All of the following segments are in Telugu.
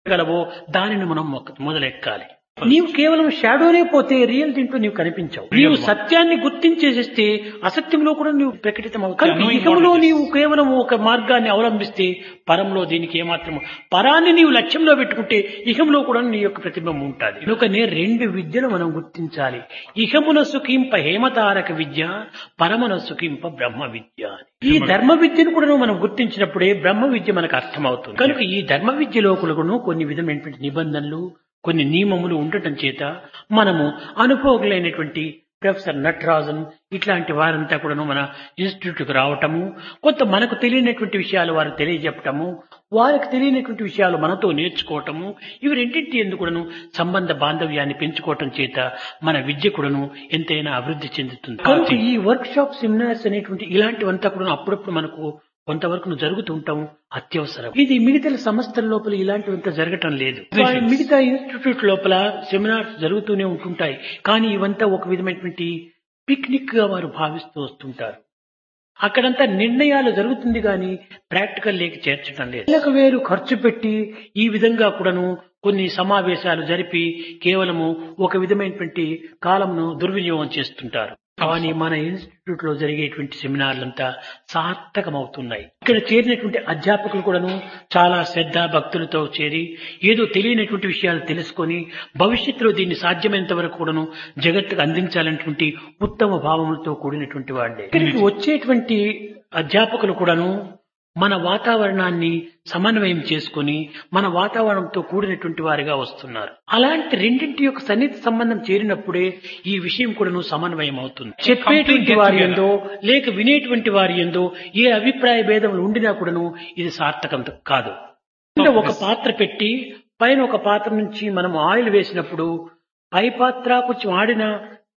గలవో దానిని మనం మొక్క- మొదలెక్కాలి నీవు కేవలం షాడోనే పోతే రియల్ దీంట్లో నీవు కనిపించవు నీవు సత్యాన్ని గుర్తించేసేస్తే అసత్యంలో కూడా నీవు ప్రకటితమవు కనుక knowing ఇహంలో what it is. నీవు కేవలం ఒక మార్గాన్ని అవలంబిస్తే పరంలో దీనికి ఏమాత్రము పరాన్ని నీవు లక్ష్యంలో పెట్టుకుంటే ఇహంలో కూడా నీ యొక్క ప్రతిబింబం ఉంటుంది కనుకనే రెండు విద్యలు మనం గుర్తించాలి ఇహమున సుఖింప హేమతారక విద్య పరమున సుఖింప బ్రహ్మ విద్య అని. ఈ ధర్మ విద్యను కూడా మనం గుర్తించినప్పుడే బ్రహ్మ విద్య మనకు అర్థమవుతుంది కనుక ఈ ధర్మ విద్యలో కూడా కొన్ని విధమైనటువంటి నిబంధనలు కొన్ని నియమములు ఉండటం చేత మనము అనుభవకులైనటువంటి ప్రొఫెసర్ నటరాజన్ ఇట్లాంటి వారంతా కూడాను మన ఇన్స్టిట్యూట్కి రావటము కొంత మనకు తెలియనటువంటి విషయాలు వారు తెలియజెప్పటము వారికి తెలియనటువంటి విషయాలు మనతో నేర్చుకోవటము ఇవి రెండింటి ఎందుకు కూడాను సంబంధ బాంధవ్యాన్ని పెంచుకోవటం చేత మన విద్య కూడాను ఎంతైనా అభివృద్ధి చెందుతుంది కనుక ఈ వర్క్ షాప్ సెమినార్స్ అనేటువంటి ఇలాంటివంతా కూడా అప్పుడప్పుడు మనకు కొంతవరకు జరుగుతూ ఉంటాం అత్యవసరం ఇది మిగతా సంస్థల లోపల ఇలాంటివంతా జరగటం లేదు మిగతా ఇన్స్టిట్యూట్ లోపల సెమినార్స్ జరుగుతూనే ఉంటుంటాయి కానీ ఇవంతా ఒక విధమైనటువంటి పిక్నిక్ గా వారు భావిస్తూ వస్తుంటారు అక్కడంతా నిర్ణయాలు జరుగుతుంది కానీ ప్రాక్టికల్ లేక చేర్చడం లేదు నెలకు వేరు ఖర్చు పెట్టి ఈ విధంగా కూడాను కొన్ని సమావేశాలు జరిపి కేవలము ఒక విధమైనటువంటి కాలంను దుర్వినియోగం చేస్తుంటారు కానీ మన ఇన్స్టిట్యూట్ లో జరిగేటువంటి సెమినార్లంతా సార్థకమవుతున్నాయి ఇక్కడ చేరినటువంటి అధ్యాపకులు కూడాను చాలా శ్రద్ధ భక్తులతో చేరి ఏదో తెలియనటువంటి విషయాలు తెలుసుకొని భవిష్యత్తులో దీన్ని సాధ్యమైనంత వరకు కూడాను జగత్తుకు అందించాలనేటువంటి ఉత్తమ భావములతో కూడినటువంటి వాళ్ళే ఇక్కడికి వచ్చేటువంటి అధ్యాపకులు కూడాను మన వాతావరణాన్ని సమన్వయం చేసుకొని మన వాతావరణంతో కూడినటువంటి వారిగా వస్తున్నారు అలాంటి రెండింటి యొక్క సన్నిహిత సంబంధం చేరినప్పుడే ఈ విషయం కూడాను సమన్వయం అవుతుంది చెప్పేటువంటి వారి ఎందో లేక వినేటువంటి వారి ఎందో ఏ అభిప్రాయ భేదములు ఉండినా కూడాను ఇది సార్థకం కాదు కింద ఒక పాత్ర పెట్టి పైన ఒక పాత్ర నుంచి మనం ఆయిల్ వేసినప్పుడు పై పాత్ర కొంచెం ఆడిన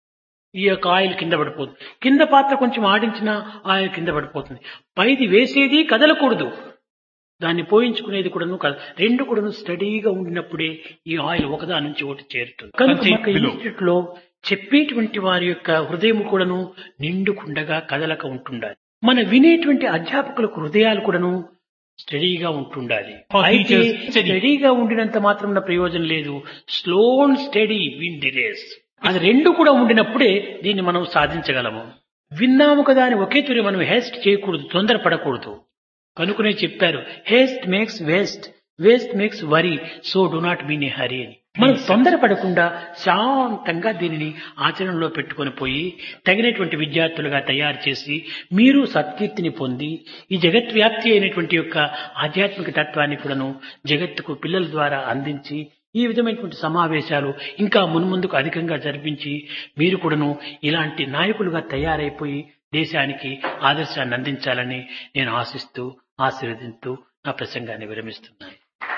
ఈ యొక్క ఆయిల్ కింద పడిపోతుంది కింద పాత్ర కొంచెం ఆడించిన ఆయిల్ కింద పడిపోతుంది పైది వేసేది కదలకూడదు దాన్ని పోయించుకునేది కూడాను కాదు రెండు కూడాను స్టడీగా ఉండినప్పుడే ఈ ఆయిల్ ఒకదాని నుంచి ఒకటి చేరుతుంది కనుక Contain మన below. ఇన్స్టిట్యూట్ లో చెప్పేటువంటి వారి యొక్క హృదయం కూడాను నిండుకుండగా కదలక ఉంటుండాలి మన వినేటువంటి అధ్యాపకులకు హృదయాలు కూడాను స్టడీగా ఉంటుండాలి For అయితే teachers, steady. స్టడీగా ఉండినంత మాత్రం ప్రయోజనం లేదు slow and steady win the race అది రెండు కూడా ఉండినప్పుడే దీన్ని మనం సాధించగలము విన్నాము కదా అని ఒకే తూరి మనం హేస్ట్ చేయకూడదు తొందరపడకూడదు కనుకనే చెప్పారు haste makes waste waste makes worry so do not be in a hurry అని మనం తొందరపడకుండా శాంతంగా దీనిని ఆచరణలో పెట్టుకొని పోయి తగినటువంటి విద్యార్థులుగా తయారు చేసి మీరు సత్కీర్తిని పొంది ఈ జగత్ వ్యాప్తి అయినటువంటి యొక్క ఆధ్యాత్మిక తత్వాన్ని కూడాను జగత్తుకు పిల్లల ద్వారా అందించి ఈ విధమైనటువంటి సమావేశాలు ఇంకా మున్ముందుకు అధికంగా జరిపించి మీరు కూడాను ఇలాంటి నాయకులుగా తయారైపోయి దేశానికి ఆదర్శాన్ని అందించాలని నేను ఆశిస్తూ ఆశీర్వదిస్తూ నా ప్రసంగాన్ని విరమిస్తున్నాను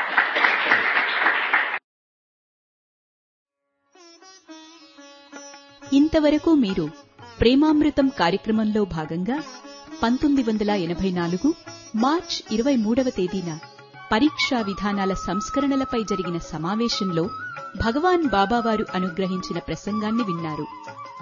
ఇంతవరకు మీరు ప్రేమామృతం కార్యక్రమంలో భాగంగా పంతొమ్మిది వందల ఎనభై నాలుగు మార్చ్ ఇరవై మూడవ తేదీన పరీక్షా విధానాల సంస్కరణలపై జరిగిన సమావేశంలో భగవాన్ బాబావారు అనుగ్రహించిన ప్రసంగాన్ని విన్నారు